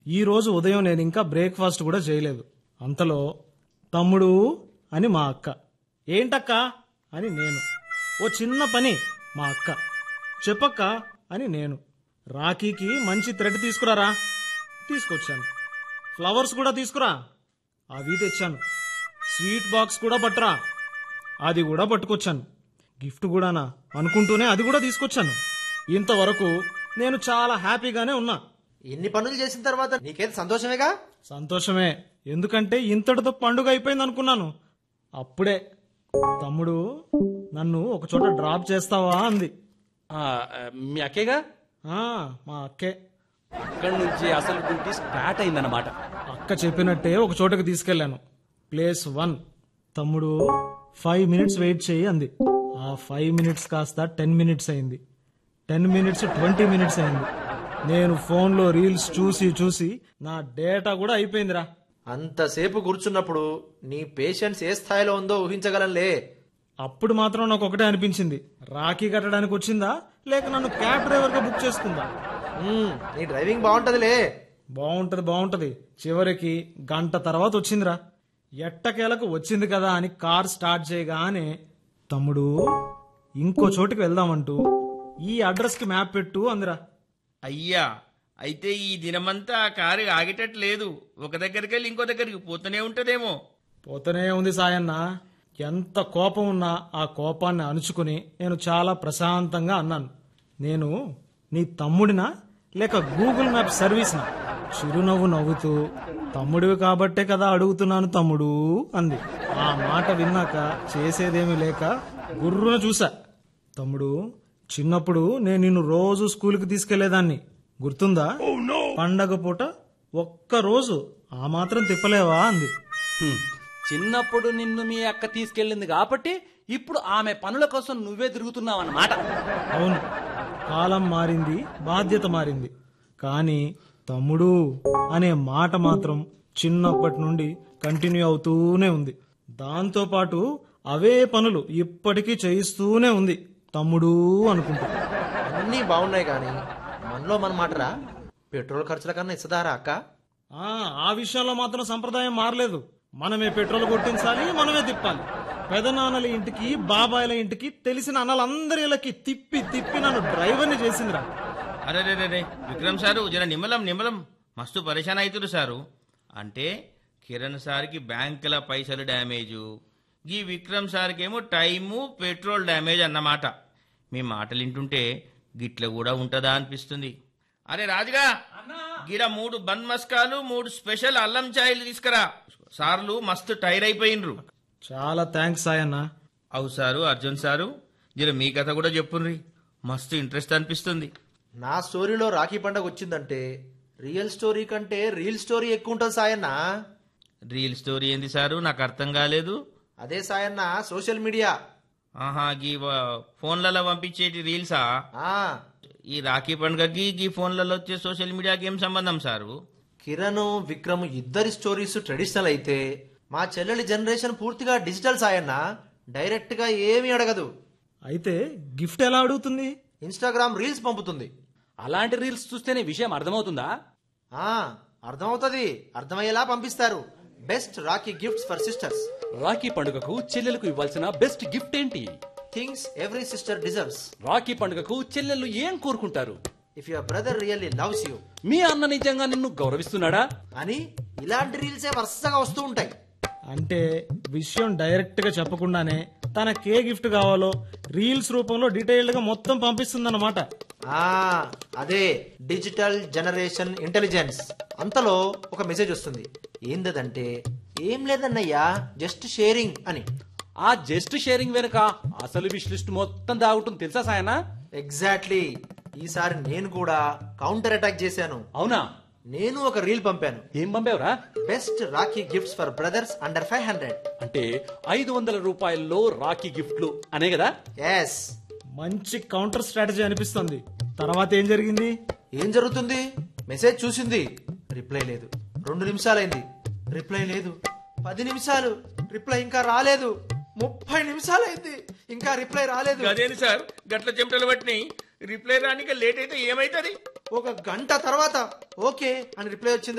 ఈ రోజు ఉదయం నేను ఇంకా బ్రేక్ఫాస్ట్ కూడా చేయలేదు అంతలో తమ్ముడు అని మా అక్క ఏంటక్క అని నేను ఓ చిన్న పని మా అక్క చెప్పక్క అని నేను రాఖీకి మంచి థ్రెడ్ తీసుకురారా తీసుకొచ్చాను ఫ్లవర్స్ కూడా తీసుకురా అవి తెచ్చాను స్వీట్ బాక్స్ కూడా పట్టురా అది కూడా పట్టుకొచ్చాను గిఫ్ట్ కూడానా అనుకుంటూనే అది కూడా తీసుకొచ్చాను ఇంతవరకు నేను చాలా హ్యాపీగానే ఉన్నా ఇన్ని పనులు చేసిన తర్వాత నీకేది సంతోషమేగా సంతోషమే ఎందుకంటే ఇంతటితో పండుగ అయిపోయింది అనుకున్నాను అప్పుడే తమ్ముడు నన్ను ఒక చోట డ్రాప్ చేస్తావా అంది ఆ, మీ అక్కేగా ఆ మా అక్కే అక్కడి నుంచి అసలు డ్యూటీ స్టార్ట్ అయిందన్నమాట అక్క చెప్పినట్టే ఒక చోటకి తీసుకెళ్లాను ప్లేస్ వన్ తమ్ముడు ఫైవ్ మినిట్స్ వెయిట్ చేయి అంది ఆ ఫైవ్ మినిట్స్ కాస్త టెన్ మినిట్స్ అయింది టెన్ మినిట్స్ ట్వంటీ మినిట్స్ అయింది నేను ఫోన్లో రీల్స్ చూసి చూసి నా డేటా కూడా అయిపోయిందిరా అంతసేపు కూర్చున్నప్పుడు నీ పేషెన్స్ ఏ స్థాయిలో ఉందో ఊహించగలంలే అప్పుడు మాత్రం నాకు ఒకటే అనిపించింది రాఖీ కట్టడానికి వచ్చిందా లేక నన్ను క్యాబ్ డ్రైవర్ గా బుక్ చేసుకుందా మ్మ్, నీ డ్రైవింగ్ బాగుంటదిలే బాగుంటది బాగుంటది చివరికి గంట తర్వాత వచ్చిందిరా ఎట్టకేలకు వచ్చింది కదా అని కార్ స్టార్ట్ చేయగానే తమ్ముడు ఇంకో చోటుకి వెళ్దామంటూ ఈ అడ్రస్ కి మ్యాప్ పెట్టు అందిరా అయ్యా అయితే ఈ దినమంతా ఆ కారు ఆగేటట్లేదు ఒక దగ్గరికి వెళ్ళి ఇంకో దగ్గరికి పోతూనే ఉంటదేమో పోతూనే ఉంది సాయన్న ఎంత కోపం ఉన్నా ఆ కోపాన్ని అణుచుకుని నేను చాలా ప్రశాంతంగా అన్నాను నేను నీ తమ్ముడినా లేక గూగుల్ మ్యాప్ సర్వీస్నా చిరునవ్వు నవ్వుతూ తమ్ముడివి కాబట్టే కదా అడుగుతున్నాను తమ్ముడు అంది ఆ మాట విన్నాక చేసేదేమీ లేక గుర్రున చూసా తమ్ముడు చిన్నప్పుడు నేను నిన్ను రోజు స్కూల్కి తీసుకెళ్లేదాన్ని గుర్తుందా పండగ పూట ఒక్క రోజు ఆ మాత్రం తిప్పలేవా అంది హ్మ్. చిన్నప్పుడు నిన్ను మీ అక్క తీసుకెళ్ళింది కాబట్టి ఇప్పుడు ఆమె పనుల కోసం నువ్వే తిరుగుతున్నావు అన్నమాట అవును కాలం మారింది బాధ్యత మారింది కానీ తమ్ముడు అనే మాట మాత్రం చిన్నప్పటి నుండి కంటిన్యూ అవుతూనే ఉంది దాంతో పాటు అవే పనులు ఇప్పటికీ చేయిస్తూనే ఉంది తమ్ముడు అనుకుంటా అన్నీ బాగున్నాయి కానీ మనలో మన మాటరా పెట్రోల్ ఖర్చుల కన్నా ఇస్తుందారా అక్క ఆ ఆ విషయంలో మాత్రం సంప్రదాయం మారలేదు మనమే పెట్రోల్ కొట్టించాలి మనమే తిప్పాలి పెదనాన్నల ఇంటికి బాబాయిల ఇంటికి తెలిసిన అన్నలందరి ఇళ్ళకి తిప్పి తిప్పి నన్ను డ్రైవర్ని చేసిందిరా అరే రే రే రే విక్రమ్ సారు జర నిమ్మలం నిమ్మలం మస్తు పరేషాన్ అవుతురు సారు అంటే కిరణ్ సార్కి బ్యాంకుల పైసలు డ్యామేజు ఈ విక్రమ్ సార్కేమో టైము పెట్రోల్ డ్యామేజ్ అన్నమాట మీ మాటలు వింటుంటే గిట్ల కూడా ఉంటుందా అనిపిస్తుంది అరే రాజుగా గిడ మూడు బన్ మస్కాలు మూడు స్పెషల్ అల్లం చాయలు తీసుకురా సార్లు మస్తు టైర్ అయిపోయినరు చాలా థ్యాంక్స్ సాయన్న అవు సారు అర్జున్ సారు జర మీ కథ కూడా చెప్పుండ్రి మస్తు ఇంట్రెస్ట్ అనిపిస్తుంది నా స్టోరీలో రాఖీ పండగ వచ్చిందంటే రియల్ స్టోరీ కంటే రీల్ స్టోరీ ఎక్కువ ఉంటుంది సాయన్న రీల్ స్టోరీ ఏంది సారు నాకు అర్థం కాలేదు అదే సాయన్న సోషల్ మీడియా ఆహా గీ వ- ఫోన్లలో పంపించేటి రీల్సా ఆ ఈ రాఖీ పండుగకి గీ ఫోన్లలో వచ్చే సోషల్ మీడియాకి ఏం సంబంధం సారు కిరణ్ విక్రమ్ ఇద్దరి స్టోరీస్ ట్రెడిషనల్ అయితే మా చెల్లెలి జనరేషన్ పూర్తిగా డిజిటల్ సాయన్న డైరెక్ట్ గా ఏమీ అడగదు అయితే గిఫ్ట్ ఎలా అడుగుతుంది ఇన్స్టాగ్రామ్ రీల్స్ పంపుతుంది అలాంటి రీల్స్ చూస్తేనే విషయం అర్థమవుతుందా ఆ అర్థమవుతుంది అర్థమయ్యేలా పంపిస్తారు best Rakhi gifts for sisters Rakhi పండుగకు చెల్లెలకు ఇవ్వాల్సిన బెస్ట్ గిఫ్ట్ ఏంటి things every sister deserves Rakhi పండుగకు చెల్లెళ్ళు ఏం కోరుకుంటారు if your brother really loves you మీ అన్న నిజంగా నిన్ను గౌరవిస్తున్నాడా అని ఇలాంటి రీల్సే వరుసగా వస్తూ ఉంటాయి అంటే విషయం డైరెక్ట్ గా చెప్పకుండానే తనకే గిఫ్ట్ కావాలో రీల్స్ రూపంలో డీటెయిల్డ్ గా మొత్తం పంపిస్తుందన్నమాట ఆ అదే డిజిటల్ జనరేషన్ ఇంటెలిజెన్స్ అంతలో ఒక మెసేజ్ వస్తుంది ఏందదంటే ఏం లేదన్నయ్యా జస్ట్ షేరింగ్ అని ఆ జస్ట్ షేరింగ్ వెనుక అసలు విష్ లిస్ట్ మొత్తం దాగుతుంది తెలుసా సాయనా ఎగ్జాక్ట్లీ ఈసారి నేను కూడా కౌంటర్ అటాక్ చేశాను అవునా నేను ఒక రీల్ పంపాను ఏం పంపావురా best Rakhi gifts for brothers under five hundred అంటే ఐదు వందల రూపాయల్లో రాఖీ గిఫ్ట్లు అనే కదా ఎస్ మంచి కౌంటర్ స్ట్రాటజీ అనిపిస్తుంది తర్వాత ఏం జరిగింది ఏం జరుగుతుంది మెసేజ్ చూసింది రిప్లై లేదు రెండు నిమిషాలైంది రిప్లై లేదు పది నిమిషాలు రిప్లై ఇంకా రాలేదు ముప్పై నిమిషాలైంది ఇంకా రిప్లై రాలేదు అదేంటి సార్ గట్ల చెమటలు పట్టినాయి రిప్లై రానిక లేట్ అయితే ఏమైతుంది ఒక గంట తర్వాత ఓకే అని రిప్లై వచ్చింది